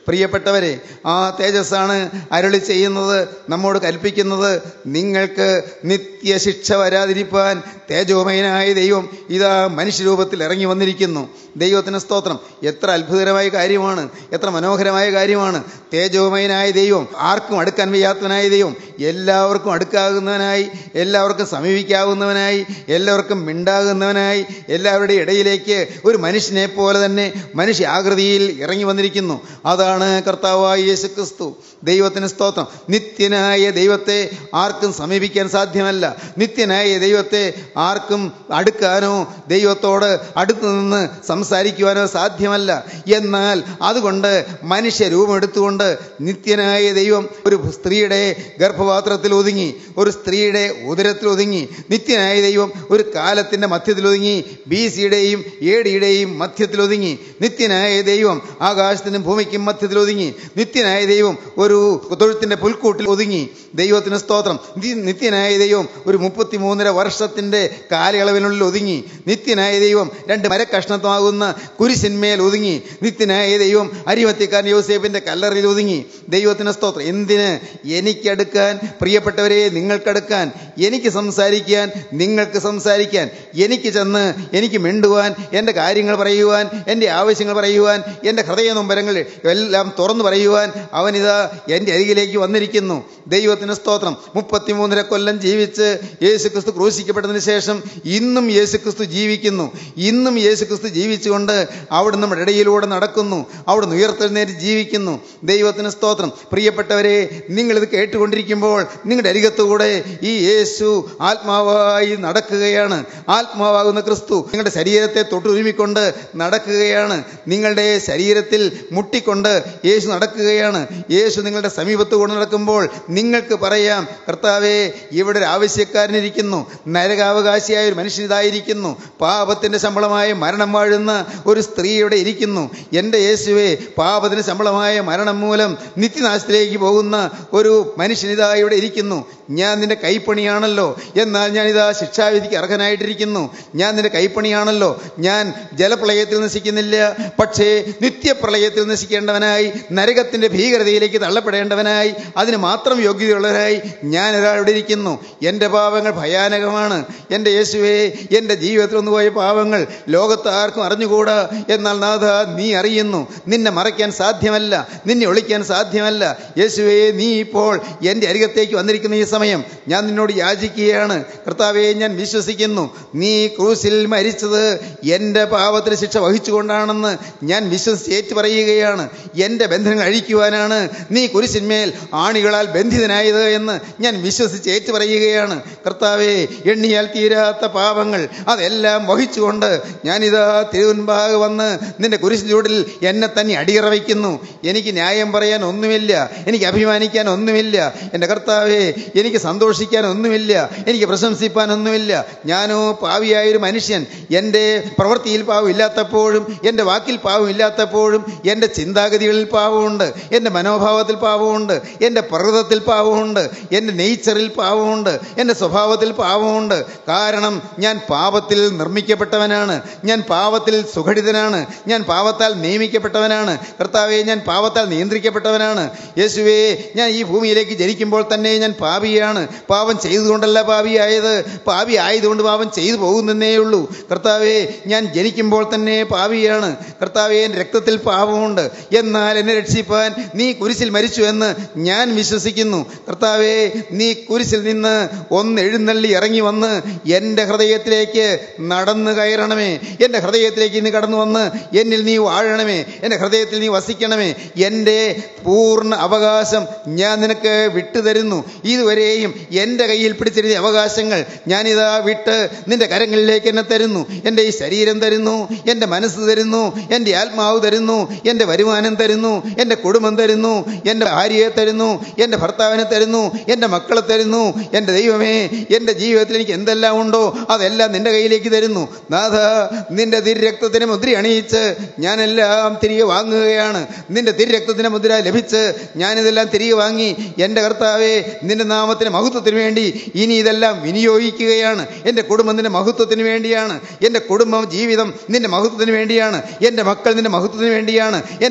പ്രിയപ്പെട്ടവരെ ആ തേജസ്സാണ് അരുളി ചെയ്യുന്നത് നമ്മോട് കൽപ്പിക്കുന്നത് നിങ്ങൾക്ക് നിത്യശിക്ഷ വരാതിരിപ്പാൻ തേജോമയനായ ദൈവം ഇതാ മനുഷ്യരൂപത്തിൽ ഇറങ്ങി വന്നിരിക്കുന്നു ദൈവത്തിന് സ്തോത്രം എത്ര അത്ഭുതകരമായ കാര്യമാണ് എത്ര മനോഹരമായ കാര്യമാണ് തേജോമയനായ ദൈവം ആർക്കും അടുക്കാൻ വയ്യാത്തവനായ ദൈവം എല്ലാവർക്കും അടുക്കാകുന്നവനായി എല്ലാവർക്കും സമീപിക്കാവുന്നവനായി എല്ലാവർക്കും മിണ്ടാകുന്നവനായി എല്ലാവരുടെയും ഇടയിലേക്ക് ഒരു മനുഷ്യനെ പോലെ തന്നെ മനുഷ്യ ആകൃതിയിൽ ഇറങ്ങി വന്നിരിക്കുന്നു അതാണ് കർത്താവായ യേശു ക്രിസ്തു ദൈവത്തിന് സ്തോത്രം നിത്യനായ ദൈവത്തെ ആർക്കും സമീപിക്കാൻ സാധ്യമല്ല നിത്യനായ ദൈവത്തെ ആർക്കും അടുക്കാനോ ദൈവത്തോട് അടുത്തു നിന്ന് സംസാരിക്കുവാനോ സാധ്യമല്ല എന്നാൽ അതുകൊണ്ട് മനുഷ്യ രൂപമെടുത്തുകൊണ്ട് നിത്യനായ ദൈവം ഒരു സ്ത്രീയുടെ ഗർഭപാത്രത്തിൽ ഒതുങ്ങി ഒരു സ്ത്രീയുടെ ഉദരത്തിൽ ഒതുങ്ങി നിത്യനായ ദൈവം ഒരു കാലത്തിന്റെ മധ്യത്തിൽ ഒതുങ്ങി ബി സിയുടെയും എ ഡിയുടെയും മധ്യത്തിൽ ഒതുങ്ങി നിത്യനായ ദൈവം ആകാശത്തിനും ഭൂമിക്കും മധ്യത്തിൽ ഒതുങ്ങി നിത്യനായ ദൈവം ഒരു തൊഴുത്തിന്റെ പുൽക്കൂട്ടിൽ ഒതുങ്ങി ദൈവത്തിന് സ്തോത്രം നി- നിത്യനായ ദൈവം ഒരു മുപ്പത്തിമൂന്നര വർഷത്തിന്റെ കാലയളവിനുള്ളിൽ ഒതുങ്ങി നിത്യനായ ദൈവം രണ്ട് മരക്കഷ്ണത്വമാകുന്ന കുരിശിന്മേൽ ഒതുങ്ങി നിത്യനായ ദൈവം അരിമത്തിക്കാരൻ യോസേഫിന്റെ കല്ലറിൽ ഒതുങ്ങി ദൈവത്തിന് സ്തോത്രം എന്തിന് എനിക്കടുക്കാൻ പ്രിയപ്പെട്ടവരെ നിങ്ങൾക്കടുക്കാൻ എനിക്ക് സംസാരിക്കാൻ നിങ്ങൾക്ക് സംസാരിക്കാൻ എനിക്ക് ചെന്ന് എനിക്ക് മിണ്ടുവാൻ എൻ്റെ കാര്യങ്ങൾ പറയുവാൻ എൻ്റെ ആവശ്യങ്ങൾ പറയുവാൻ എൻ്റെ ഹൃദയ നൊമ്പരങ്ങൾ എല്ലാം തുറന്നു പറയുവാൻ അവനിതാ എൻ്റെ അരികിലേക്ക് വന്നിരിക്കുന്നു ദൈവത്തിന് സ്തോത്രം മുപ്പത്തിമൂന്നര കൊല്ലം ജീവിച്ച് യേശുക്രിസ്തു ക്രൂശിക്കപ്പെട്ടതിന് ശേഷം ഇന്നും യേശുക്രിസ്തു ജീവിക്കുന്നു ഇന്നും യേശുക്രിസ്തു ജീവിച്ചുകൊണ്ട് അവിടെ നമ്മുടെ ഇടയിലൂടെ നടക്കുന്നു അവിടെ ഉയർത്തെഴുന്നേറ്റ് ജീവിക്കുന്നു ദൈവത്തിന് സ്തോത്രം പ്രിയപ്പെട്ടവരെ നിങ്ങളിത് കേട്ടുകൊണ്ടിരിക്കുമ്പോൾ നിങ്ങളുടെ അരികത്തുകൂടെ ഈ യേശു ആത്മാവായി നടക്കുകയാണ് ആത്മാവാകുന്ന ക്രിസ്തു നിങ്ങളുടെ ശരീരത്തെ തൊട്ടുരുമിക്കൊണ്ട് നടക്കുകയാണ് നിങ്ങളുടെ ശരീരത്തിൽ മുട്ടിക്കൊണ്ട് യേശു നടക്കുകയാണ് യേശു നിങ്ങളുടെ സമീപത്ത് കൊണ്ട് നടക്കുമ്പോൾ നിങ്ങൾക്ക് പറയാം കർത്താവേ ഇവിടെ ഒരു ആവശ്യക്കാരനിരിക്കുന്നു നരകാവകാശിയായ ഒരു മനുഷ്യൻ ഇതായിരിക്കുന്നു പാപത്തിന്റെ ശമ്പളമായ മരണം വാഴുന്ന ഒരു സ്ത്രീ ഇവിടെ ഇരിക്കുന്നു എൻ്റെ യേശുവേ പാപത്തിന് ശമ്പളമായ മരണം മൂലം നിത്യനാശത്തിലേക്ക് പോകുന്ന ഒരു മനുഷ്യൻ ഇതാ ഇവിടെ ഇരിക്കുന്നു ഞാൻ നിന്റെ കൈപ്പണിയാണല്ലോ എന്നാൽ ഞാനിതാ ശിക്ഷാവിധിക്ക് അർഹനായിട്ടിരിക്കുന്നു ഞാൻ നിന്റെ കൈപ്പണിയാണല്ലോ ഞാൻ ജലപ്രളയത്തിൽ നശിക്കുന്നില്ല പക്ഷേ നിത്യപ്രളയത്തിൽ നശിക്കേണ്ടവനായി നരകത്തിന്റെ ഭീകരതയിലേക്ക് തള്ളപ്പെടേണ്ടവനായി അതിന് മാത്രം യോഗ്യതയുള്ളവനായി ഞാൻ ഒരാളിവിടെ ഇരിക്കുന്നു എൻ്റെ പാപങ്ങൾ ഭയാനകമാണ് എൻ്റെ യേശുവേ എൻ്റെ ജീവിതത്തിൽ വന്നുപോയ പാപങ്ങൾ ലോകത്ത് ആർക്കും അറിഞ്ഞുകൂടാ എന്നാൽ നാഥ നീ അറിയുന്നു നിന്നെ മറയ്ക്കാൻ സാധ്യമല്ല നിന്നെ ഒളിക്കാൻ സാധ്യമല്ല യേശുവേ നീ ഇപ്പോൾ എൻ്റെ അരികത്തേക്ക് വന്നിരിക്കുന്ന ഈ സമയം ഞാൻ നിന്നോട് യാചിക്കുകയാണ് കർത്താവെ ഞാൻ വിശ്വസിക്കുന്നു നീ ക്രൂസിൽ മരിച്ചത് എൻ്റെ പാപത്തിന് ശിക്ഷ വഹിച്ചുകൊണ്ടാണെന്ന് ഞാൻ വിശ്വസിച്ച് ഏറ്റു പറയുകയാണ് എൻ്റെ ബന്ധനങ്ങൾ അഴിക്കുവാനാണ് നീ കുരിശിന്മേൽ ആണികളാൽ ബന്ധിതനായത് എന്ന് ഞാൻ വിശ്വസിച്ച് ഏറ്റു പറയുകയാണ് കർത്താവെ എണ്ണിയാൽ തീരാത്ത പാപങ്ങൾ അതെല്ലാം വഹിച്ചുകൊണ്ട് ഞാനിതാ തിരുവൻപാകെ വന്ന് നിന്റെ കുരിശിൻ ചൂടിൽ എന്നെ തന്നെ അടിയറ വയ്ക്കുന്നു എനിക്ക് ന്യായം പറയാൻ ഒന്നുമില്ല എനിക്ക് അഭിമാനിക്കാൻ ഒന്നുമില്ല എൻ്റെ കർത്താവെ എനിക്ക് സന്തോഷിക്കാൻ ഒന്നുമില്ല എനിക്ക് പ്രശംസിപ്പാൻ ഒന്നുമില്ല ഞാനോ പാവിയായൊരു മനുഷ്യൻ എൻ്റെ പ്രവൃത്തിയിൽ പാവമില്ലാത്തപ്പോഴും എൻ്റെ വാക്കിൽ പാവമില്ലാത്തപ്പോഴും എൻ്റെ ചിന്താഗതികളിൽ പാവമുണ്ട് എൻ്റെ മനോഭാവത്തിൽ പാവമുണ്ട് എൻ്റെ പ്രകൃതത്തിൽ പാവമുണ്ട് എൻ്റെ നേച്ചറിൽ പാവമുണ്ട് എൻ്റെ സ്വഭാവത്തിൽ പാവമുണ്ട് കാരണം ഞാൻ പാപത്തിൽ നിർമ്മിക്കപ്പെട്ടവനാണ് ഞാൻ പാവത്തിൽ സുഘടിതനാണ് ഞാൻ പാവത്താൽ നിയമിക്കപ്പെട്ടവനാണ് കർത്താവെ ഞാൻ പാവത്താൽ നിയന്ത്രിക്കപ്പെട്ടവനാണ് യേശുവേ ഞാൻ ഈ ഭൂമിയിലേക്ക് ജനിക്കുമ്പോൾ തന്നെ ഞാൻ പാപിയാണ് പാപം ചെയ്തുകൊണ്ടല്ല പാപിയായത് പാപി ആയതുകൊണ്ട് പാപം ചെയ്തു പോകുന്നേ ഉള്ളൂ കർത്താവെ ഞാൻ ജനിക്കുമ്പോൾ തന്നെ പാപിയാണ് കർത്താവെ എൻ്റെ രക്തത്തിൽ പാപമുണ്ട് എന്നാൽ എന്നെ രക്ഷിപ്പാൻ നീ കുരിശിൽ മരിച്ചു എന്ന് ഞാൻ വിശ്വസിക്കുന്നു കർത്താവെ നീ കുരിശിൽ നിന്ന് ഒന്ന് എഴുന്നള്ളി ഇറങ്ങി വന്ന് എൻ്റെ ഹൃദയത്തിലേക്ക് നടന്നു കയറണമേ എൻ്റെ ഹൃദയത്തിലേക്ക് നീ കടന്നു വന്ന് എന്നിൽ നീ വാഴണമേ എൻ്റെ ഹൃദയത്തിൽ നീ വസിക്കണമേ എൻ്റെ പൂർണ്ണ അവകാശം ഞാൻ നിനക്ക് വിട്ടുതരുന്നു ഇതുവരെയും എൻ്റെ കയ്യിൽ പിടിച്ചിരുന്ന അവകാശങ്ങൾ ഞാനിതാ വിട്ട് നിന്റെ കരങ്ങളിലേക്ക് എന്നെ തരുന്നു എൻ്റെ ഈ ശരീരം തരുന്നു എൻ്റെ മനസ്സ് തരുന്നു എൻ്റെ ആത്മാവ് തരുന്നു എൻ്റെ വരുമാനം തരുന്നു എൻ്റെ കുടുംബം തരുന്നു എൻ്റെ ഭാര്യയെ തരുന്നു എൻ്റെ ഭർത്താവിനെ തരുന്നു എൻ്റെ മക്കളെ തരുന്നു എൻ്റെ ദൈവമേ എൻ്റെ ജീവിതത്തിൽ എനിക്ക് എന്തെല്ലാം ഉണ്ടോ അതെല്ലാം നിന്റെ കയ്യിലേക്ക് തരുന്നു നാഥ നിന്റെ തിരുരക്തത്തിന് മുദ്ര അണിയിച്ച് ഞാനെല്ലാം തിരികെ വാങ്ങുകയാണ് നിന്റെ തിരുരക്തത്തിന് മുദ്ര ലഭിച്ച് ഞാനിതെല്ലാം തിരികെ വാങ്ങി എൻ്റെ കർത്താവെ നിന്റെ നാമത്തിന് മഹത്വത്തിന് വേണ്ടി ഇനി ഇതെല്ലാം വിനിയോഗിക്കുകയാണ് എൻ്റെ കുടുംബം നിന്റെ മഹത്വത്തിന് വേണ്ടിയാണ് എൻ്റെ കുടുംബം ജീവിതം നിന്റെ മഹത്വത്തിന് വേണ്ടിയാണ് എൻ്റെ മക്കൾ നിന്റെ മഹത്വത്തിന് വേണ്ടിയാണ് എൻ്റെ മാതാപിതാക്കൾ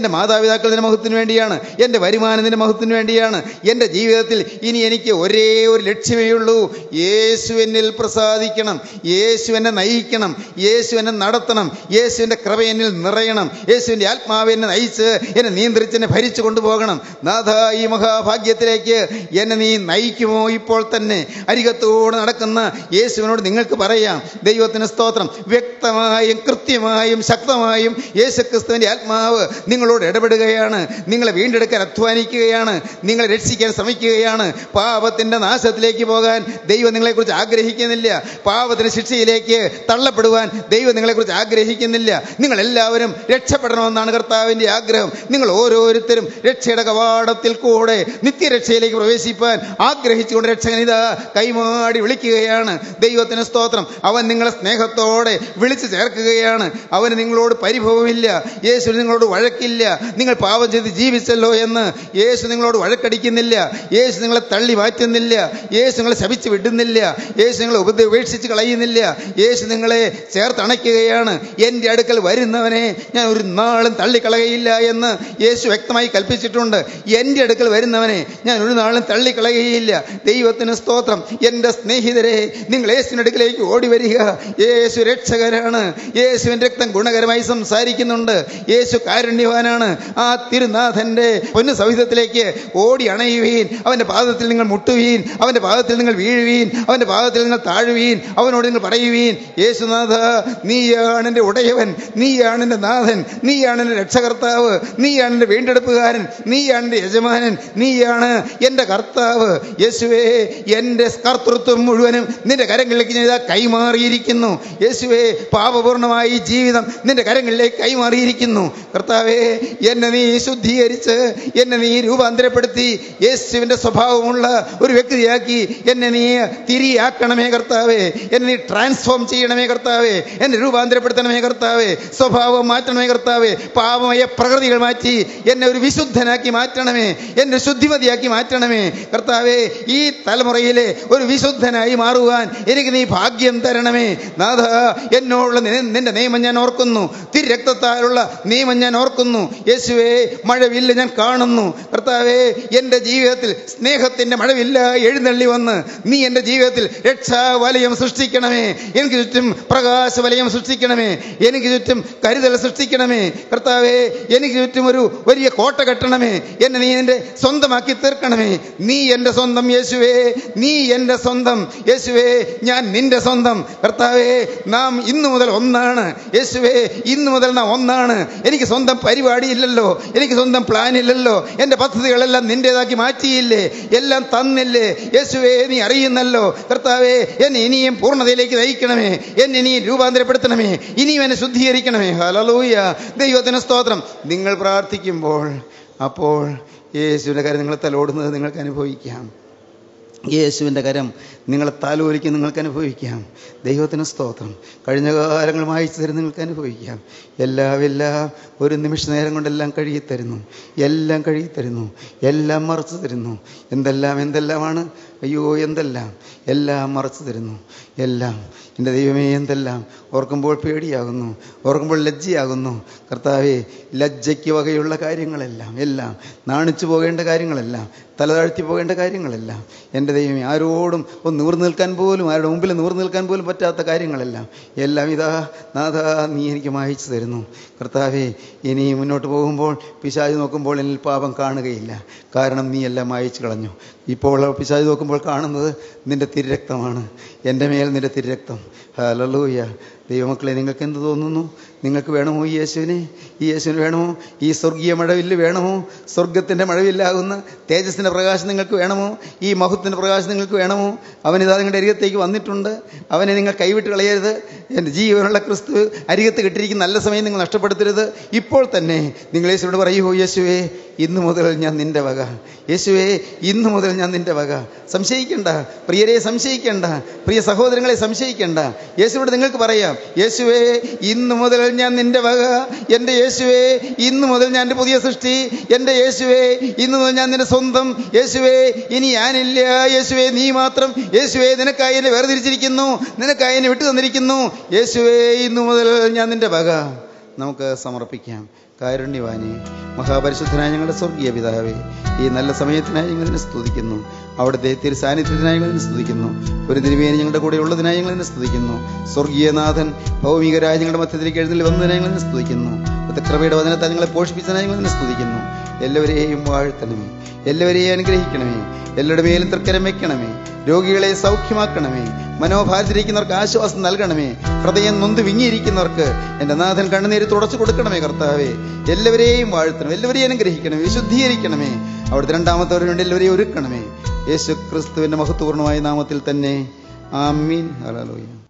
മാതാപിതാക്കൾ നിന്റെ മഹത്വത്തിന് വേണ്ടിയാണ് എൻ്റെ വരുമാനം നിന്റെ മഹത്വത്തിന് വേണ്ടിയാണ് എൻ്റെ ജീവിതത്തിൽ ഇനി എനിക്ക് ഒരേ ഒരു ലക്ഷ്യമേ ഉള്ളൂ യേശു എന്നിൽ പ്രസാദിക്കണം യേശു എന്നെ നയിക്കണം യേശു എന്നെ നടത്തണം യേശുവിൻ്റെ കൃപ എന്നിൽ നിറയണം യേശുവിൻ്റെ ആത്മാവ് എന്നെ നയിച്ച് എന്നെ നിയന്ത്രിച്ച് എന്നെ ഭരിച്ചു കൊണ്ടുപോകണം നാഥ ഈ മഹാഭാഗ്യത്തിലേക്ക് എന്നെ നീ നയിക്കുമോ ഇപ്പോൾ തന്നെ അരികത്തോട് നടക്കുന്ന യേശുവിനോട് നിങ്ങൾക്ക് പറയാം ദൈവത്തിന് സ്തോത്രം വ്യക്തമായും കൃത്യമായും ശക്തമായും യേശുക്രിസ്തുവിൻ്റെ ആത്മാവ് നിങ്ങളോട് ഇടപെടുകയാണ് നിങ്ങളെ വീണ്ടെടുക്കാൻ അധ്വാനിക്കുകയാണ് നിങ്ങളെ രക്ഷിക്കാൻ ശ്രമിക്കുകയാണ് പാപത്തിൻ്റെ നാശത്തിലേക്ക് പോകാൻ ദൈവം നിങ്ങളെക്കുറിച്ച് ആഗ്രഹിക്കുന്നില്ല പാപത്തിന് ശിക്ഷയിലേക്ക് തള്ളപ്പെടുവാൻ ദൈവം നിങ്ങളെക്കുറിച്ച് ആഗ്രഹിക്കുന്നില്ല നിങ്ങൾ എല്ലാവരും രക്ഷപ്പെടണമെന്നാണ് കർത്താവിൻ്റെ ആഗ്രഹം നിങ്ങൾ ഓരോരുത്തരും രക്ഷയുടെ കവാടത്തിൽ കൂടെ നിത്യരക്ഷയിലേക്ക് പ്രവേശിപ്പാൻ ആഗ്രഹിച്ചുകൊണ്ട് രക്ഷകൻ ഇതാ കൈമാടി വിളിക്കുകയാണ് ദൈവത്തിന് സ്തോത്രം അവൻ നിങ്ങളെ സ്നേഹത്തോടെ വിളിച്ചു ചേർക്കുകയാണ് അവന് നിങ്ങളോട് പരിഭവമില്ല യേശു നിങ്ങളോട് വഴക്കില്ല നിങ്ങൾ പാപം ചെയ്ത് ജീവിച്ചല്ലോ എന്ന് യേശു നിങ്ങളോട് വഴക്കടിക്കുന്നില്ല യേശു നിങ്ങളെ തള്ളി മാറ്റുന്നില്ല യേശു നിങ്ങളെ ശപിച്ച് വിടുന്നില്ല യേശു നിങ്ങളെ ഉപദ ഉപേക്ഷിച്ച് കളയുന്നില്ല യേശു നിങ്ങളെ ചേർത്തണയ്ക്കുകയാണ് എൻ്റെ അടുക്കൽ വരുന്നവനെ ഞാൻ ഒരു നാളും തള്ളിക്കളകയില്ല എന്ന് യേശു വ്യക്തമായി കൽപ്പിച്ചിട്ടുണ്ട് എൻ്റെ അടുക്കൽ വരുന്നവനെ ഞാൻ ഒരു നാളും തള്ളിക്കളയുകയില്ല ദൈവത്തിന് സ്തോത്രം എൻ്റെ സ്നേഹിതരെ നിങ്ങൾ യേശുവിൻ്റെ അടുക്കലേക്ക് ഓടി വരിക യേശു രക്ഷകരാണ് യേശുവിൻ്റെ രക്തം ഗുണകരമായി സംസാരിക്കുന്നുണ്ട് യേശു കാരുണ്യവാനാണ് ആ തിരുനാഥന്റെ പൊന്നു സൗഹിതത്തിലേക്ക് ഓടി അണയുവീൻ അവന്റെ പാദത്തിൽ നിങ്ങൾ മുട്ടുവീൻ അവന്റെ പാദത്തിൽ നിങ്ങൾ വീഴുവീൻ അവന്റെ പാദത്തിൽ നിങ്ങൾ താഴുവീൻ അവനോട് നിങ്ങൾ പറയുവീൻ യേശുനാഥ നീയാണ് എൻ്റെ ഉടയവൻ നീയാണ് എൻ്റെ നാഥൻ നീയാണ് എൻ്റെ രക്ഷകർത്താവ് നീയാണ് എൻ്റെ വീണ്ടെടുപ്പുകാരൻ നീയാണ് എൻ്റെ യജമാനൻ നീയാണ് എൻ്റെ കർത്താവ് യേശുവേ എൻ്റെ കർത്തൃത്വം മുഴുവനും നിന്റെ കരങ്ങളിലേക്ക് ഞാൻ ഇതാ കൈമാറിയിരിക്കുന്നു യേശുവേ പാപപൂർണമായ ഈ ജീവിതം നിന്റെ കരങ്ങളിലേക്ക് കൈമാറിയിരിക്കുന്നു കർത്താവേ എന്നെ നീ ശുദ്ധീകരിച്ച് എന്നെ നീ രൂപാന്തരപ്പെടുത്തി യേശുവിൻ്റെ സ്വഭാവമുള്ള ഒരു വ്യക്തിയാക്കി എന്നെ നീ തിരിയാക്കണമേ കർത്താവേ എന്നെ നീ ട്രാൻസ്ഫോം ചെയ്യണമേ കർത്താവേ എന്നെ രൂപാന്തരപ്പെടുത്തണമേ കർത്താവേ സ്വഭാവം മാറ്റണമേ കർത്താവേ പാപമായ പ്രകൃതികൾ മാറ്റി എന്നെ ഒരു വിശുദ്ധനാക്കി മാറ്റണമേ എന്നെ ശുദ്ധിമതിയാക്കി മാറ്റണമേ കർത്താവേ ഈ തലമുറയിലെ ഒരു വിശുദ്ധനായി മാറുവാൻ എനിക്ക് നീ ഭാഗ്യം തരണമേ നാഥ എന്നോടുള്ള നി- നിന്റെ നിയമം ഞാൻ ഓർക്കുന്നു തിരക്തത്താലുള്ള നിയമം ഞാൻ ഓർക്കുന്നു യേശുവേ മഴവില്ല ഞാൻ കാണുന്നു കർത്താവേ എൻ്റെ ജീവിതത്തിൽ സ്നേഹത്തിൻ്റെ മഴവില്ല എഴുന്നള്ളി വന്ന് നീ എൻ്റെ ജീവിതത്തിൽ രക്ഷാവലയം സൃഷ്ടിക്കണമേ എനിക്ക് ചുറ്റും പ്രകാശവലയം സൃഷ്ടിക്കണമേ എനിക്ക് ചുറ്റും കരുതൽ സൃഷ്ടിക്കണമേ കർത്താവേ എനിക്ക് ചുറ്റും ഒരു വലിയ കോട്ട കെട്ടണമേ എന്നെ നീ എൻ്റെ സ്വന്തമാക്കി തീർക്കണമേ നീ എൻ്റെ സ്വന്തം യേശുവേ നീ എൻ്റെ സ്വന്തം യേശുവേ ഞാൻ നിന്റെ സ്വന്തം കർത്താവേ നാം ഇന്നു മുതൽ ഒന്നാണ് യേശുവേ ഇന്നു മുതൽ നാം ഒന്നാണ് എനിക്ക് സ്വന്തം പരിപാടി ഇല്ലല്ലോ എനിക്ക് സ്വന്തം പ്ലാൻ ഇല്ലല്ലോ എൻ്റെ പദ്ധതികളെല്ലാം നിന്റേതാക്കി മാറ്റിയില്ലേ എല്ലാം തന്നില്ലേ യേശുവേ നീ അറിയുന്നല്ലോ കർത്താവേ എന്നെ ഇനിയും പൂർണ്ണതയിലേക്ക് നയിക്കണമേ എന്നെ ഇനിയും രൂപാന്തരപ്പെടുത്തണമേ ഇനിയും എന്നെ ശുദ്ധീകരിക്കണമേ ഹലലൂയ ദൈവത്തിന് സ്തോത്രം നിങ്ങൾ പ്രാർത്ഥിക്കുമ്പോൾ അപ്പോൾ യേശുവിൻ്റെ കാര്യം നിങ്ങൾ തലോടുന്നത് നിങ്ങൾക്ക് അനുഭവിക്കാം യേശുവിൻ്റെ കരം നിങ്ങളെ താലോലിക്ക് നിങ്ങൾക്ക് അനുഭവിക്കാം ദൈവത്തിന് സ്തോത്രം കഴിഞ്ഞ കാലങ്ങൾ മായിച്ചു തരും നിങ്ങൾക്ക് അനുഭവിക്കാം എല്ലാം എല്ലാം ഒരു നിമിഷ നേരം കൊണ്ടെല്ലാം കഴുകിത്തരുന്നു എല്ലാം കഴുകിത്തരുന്നു എല്ലാം മറച്ചു തരുന്നു എന്തെല്ലാം എന്തെല്ലാമാണ് അയ്യോ എന്തെല്ലാം എല്ലാം മറച്ചു തരുന്നു എല്ലാം എൻ്റെ ദൈവമേ എന്തെല്ലാം ഓർക്കുമ്പോൾ പേടിയാകുന്നു ഓർക്കുമ്പോൾ ലജ്ജയാകുന്നു കർത്താവേ ലജ്ജയ്ക്ക് വകയുള്ള കാര്യങ്ങളെല്ലാം എല്ലാം നാണിച്ചു പോകേണ്ട കാര്യങ്ങളെല്ലാം തലതാഴ്ത്തി പോകേണ്ട കാര്യങ്ങളെല്ലാം എൻ്റെ ദൈവമേ ആരോടും ഒന്ന് നിവർന്നു നിൽക്കാൻ പോലും ആരുടെ മുമ്പിൽ നിവർന്നു നിൽക്കാൻ പോലും പറ്റാത്ത കാര്യങ്ങളെല്ലാം എല്ലാം ഇതാ നാഥ നീ എനിക്ക് മായിച്ചു തരുന്നു കർത്താവേ ഇനി മുന്നോട്ട് പോകുമ്പോൾ പിശാജ് നോക്കുമ്പോൾ എന്നിൽ പാപം കാണുകയില്ല കാരണം നീ എല്ലാം മായിച്ചു കളഞ്ഞു ഇപ്പോൾ പിശാജ് നോക്കുമ്പോൾ കാണുന്നത് നിന്റെ തിരുരക്തമാണ് എൻ്റെ മേൽ നിന്റെ തിരുരക്തം ഹലലൂയ ദൈവമക്കളെ നിങ്ങൾക്ക് എന്ത് തോന്നുന്നു നിങ്ങൾക്ക് വേണമോ ഈ യേശുവിനെ ഈ യേശുവിന് വേണമോ ഈ സ്വർഗീയ മഴവില്ല് വേണമോ സ്വർഗത്തിൻ്റെ മഴവില്ലാകുന്ന തേജസ്സിൻ്റെ പ്രകാശം നിങ്ങൾക്ക് വേണമോ ഈ മഹത്വത്തിൻ്റെ പ്രകാശം നിങ്ങൾക്ക് വേണമോ അവനിതാ നിങ്ങളുടെ അരികത്തേക്ക് വന്നിട്ടുണ്ട് അവനെ നിങ്ങൾ കൈവിട്ട് കളയരുത് എൻ്റെ ജീവനുള്ള ക്രിസ്തു അരികത്ത് കിട്ടിയിരിക്കുന്ന നല്ല സമയം നിങ്ങൾ നഷ്ടപ്പെടുത്തരുത് ഇപ്പോൾ തന്നെ നിങ്ങൾ യേശുവിനോട് പറയൂ യേശുവേ ഇന്നു മുതൽ ഞാൻ നിന്റെ വക യേശുവേ ഇന്നു മുതൽ ഞാൻ നിന്റെ വക സംശയിക്കണ്ട പ്രിയരെ സംശയിക്കണ്ട പ്രിയ സഹോദരങ്ങളെ സംശയിക്കണ്ട യേശുവിനോട് നിങ്ങൾക്ക് പറയാം യേശുവേ ഇന്നു മുതൽ ഞാൻ നിന്റെ വക എൻ്റെ യേശുവേ ഇന്നു മുതൽ ഞാൻ എൻ്റെ പുതിയ സൃഷ്ടി എൻ്റെ യേശുവേ ഇന്നു മുതൽ ഞാൻ നിന്റെ സ്വന്തം യേശുവേ ഇനി ഞാനില്ല യേശുവേ നീ മാത്രം യേശുവേ നിനക്കായി എന്നെ വേർതിരിച്ചിരിക്കുന്നു നിനക്കായി എന്നെ വിട്ടു തന്നിരിക്കുന്നു യേശുവേ ഇന്നു മുതൽ ഞാൻ നിന്റെ വക നമുക്ക് സമർപ്പിക്കാം കാരുണ്യവാനെ മഹാപരിശുദ്ധനായ ഞങ്ങളുടെ സ്വർഗീയ പിതാവേ ഈ നല്ല സമയത്തിനായി ഞങ്ങൾ നിന്നെ സ്തുതിക്കുന്നു അവിടുത്തെ തിരുസാന്നിധ്യത്തിനായി ഞങ്ങൾ നിന്നെ സ്തുതിക്കുന്നു ഒരു തിരുവേനി ഞങ്ങളുടെ കൂടെ ഉള്ളതിനായി ഞങ്ങൾ നിന്നെ സ്തുതിക്കുന്നു സ്വർഗീയനാഥൻ ഭൗമികരായ ഞങ്ങളുടെ മധ്യത്തിലേക്ക് എഴുന്നള്ളി വന്നതിനായി ഞങ്ങൾ നിന്നെ സ്തുതിക്കുന്നു കൃപയുടെ വചനത്താൽ ഞങ്ങളെ പോഷിപ്പിച്ചതിനായി ഞങ്ങൾ നിന്നെ സ്തുതിക്കുന്നു എല്ലാവരെയും വാഴ്ത്തണമേ എല്ലാവരെയും അനുഗ്രഹിക്കണമേ എല്ലാവരുടെ മേലും തൃക്കരം വെക്കണമേ രോഗികളെ സൗഖ്യമാക്കണമേ മനോഭാരത്തിരിക്കുന്നവർക്ക് ആശ്വാസം നൽകണമേ ഹൃദയം നൊന്ത് വിങ്ങിയിരിക്കുന്നവർക്ക് എൻ്റെ നാഥൻ കണ്ണുനീര് തുടച്ചു കൊടുക്കണമേ കർത്താവേ എല്ലാവരെയും വാഴ്ത്തണം എല്ലാവരെയും അനുഗ്രഹിക്കണമേ വിശുദ്ധീകരിക്കണമേ അവിടുത്തെ രണ്ടാമത്തവരുടെ വേണ്ടി എല്ലാവരെയും ഒരുക്കണമേ യേശു ക്രിസ്തുവിന്റെ മഹത്വപൂർണ്ണമായ നാമത്തിൽ തന്നെ ആമീൻ ഹല്ലേലൂയ